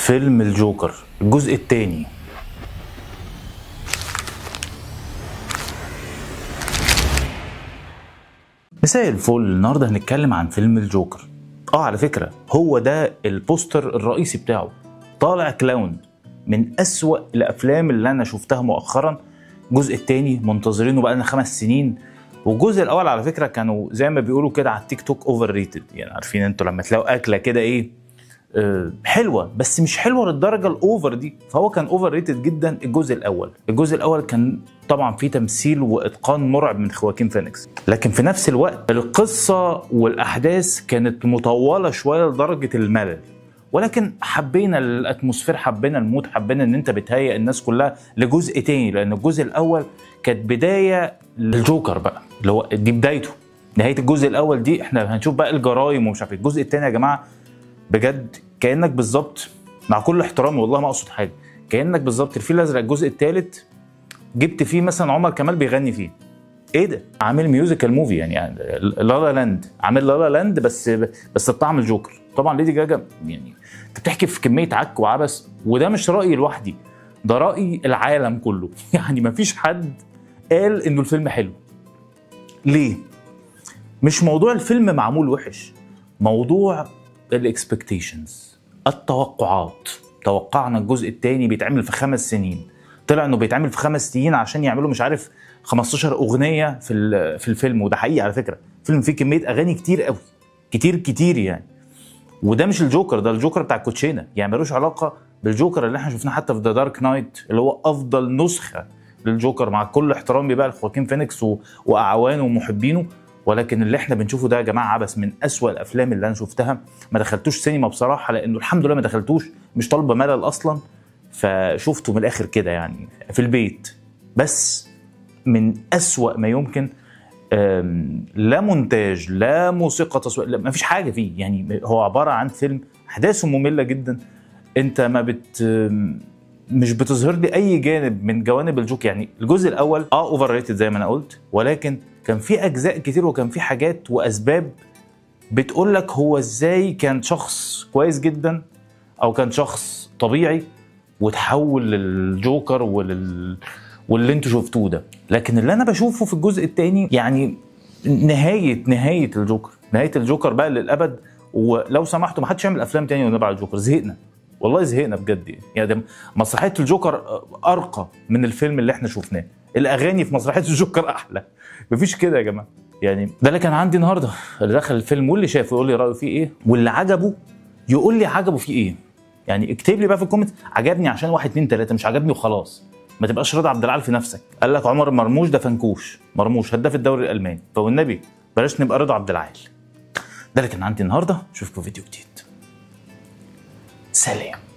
فيلم الجوكر الجزء الثاني مساء الفل النهارده هنتكلم عن فيلم الجوكر اه على فكره هو ده البوستر الرئيسي بتاعه طالع كلاون من أسوأ الافلام اللي انا شفتها مؤخرا الجزء الثاني منتظرينه بقالنا خمس سنين والجزء الاول على فكره كانوا زي ما بيقولوا كده على التيك توك اوفر ريتد يعني عارفين انتوا لما تلاقوا اكله كده ايه آه، حلوه بس مش حلوه للدرجه الاوفر دي فهو كان اوفر ريتد جدا الجزء الاول الجزء الاول كان طبعا فيه تمثيل واتقان مرعب من خواكين فينيكس لكن في نفس الوقت القصه والاحداث كانت مطوله شويه لدرجه الملل ولكن حبينا الاتموسفير حبينا المود حبينا ان انت بتهيئ الناس كلها لجزء تاني لان الجزء الاول كانت بدايه للجوكر بقى اللي هو دي بدايته نهايه الجزء الاول دي احنا هنشوف بقى الجرايم ومش عارف إيه. الجزء الثاني يا جماعه بجد كانك بالظبط مع كل احترامي والله ما اقصد حاجه كانك بالظبط الفيل الازرق الجزء الثالث جبت فيه مثلا عمر كمال بيغني فيه ايه ده عامل ميوزيكال موفي يعني, يعني لالا لاند عامل لالا لاند بس بس بطعم الجوكر طبعا ليدي جاجا يعني انت بتحكي في كميه عك وعبث وده مش رايي لوحدي ده راي العالم كله يعني ما فيش حد قال انه الفيلم حلو ليه مش موضوع الفيلم معمول وحش موضوع الاكسبكتيشنز التوقعات توقعنا الجزء الثاني بيتعمل في خمس سنين طلع انه بيتعمل في خمس سنين عشان يعملوا مش عارف 15 اغنيه في ال- في الفيلم وده حقيقي على فكره الفيلم فيه كميه اغاني كتير قوي كتير كتير يعني وده مش الجوكر ده الجوكر بتاع الكوتشينه يعني ملوش علاقه بالجوكر اللي احنا شفناه حتى في ذا دارك نايت اللي هو افضل نسخه للجوكر مع كل احترامي بقى لخواكين فينيكس و... واعوانه ومحبينه ولكن اللي احنا بنشوفه ده يا جماعه عبث من أسوأ الافلام اللي انا شفتها ما دخلتوش سينما بصراحه لانه الحمد لله ما دخلتوش مش طالبه ملل اصلا فشفته من الاخر كده يعني في البيت بس من أسوأ ما يمكن أم، لا مونتاج لا موسيقى تصوير لا ما فيش حاجه فيه يعني هو عباره عن فيلم احداثه ممله جدا انت ما بت مش بتظهر لي اي جانب من جوانب الجوك يعني الجزء الاول اه اوفر ريتد زي ما انا قلت ولكن كان في اجزاء كتير وكان في حاجات واسباب بتقول لك هو ازاي كان شخص كويس جدا او كان شخص طبيعي وتحول للجوكر ولل واللي انتوا شفتوه ده لكن اللي انا بشوفه في الجزء الثاني يعني نهايه نهايه الجوكر نهايه الجوكر بقى للابد ولو سمحتوا ما حدش يعمل افلام تاني ونبع الجوكر زهقنا والله زهقنا بجد يعني. يعني ده مسرحيه الجوكر ارقى من الفيلم اللي احنا شفناه الاغاني في مسرحيه الجوكر احلى مفيش كده يا جماعه يعني ده اللي كان عندي النهارده اللي دخل الفيلم واللي شافه يقول لي رايه فيه ايه واللي عجبه يقول لي عجبه فيه ايه يعني اكتب لي بقى في الكومنت عجبني عشان واحد اتنين تلاته مش عجبني وخلاص ما تبقاش رضا عبد العال في نفسك قال لك عمر مرموش ده فنكوش مرموش هداف الدوري الالماني فوالنبي بلاش نبقى رضا عبد العال ده اللي كان عندي النهارده اشوفكم فيديو جديد سلام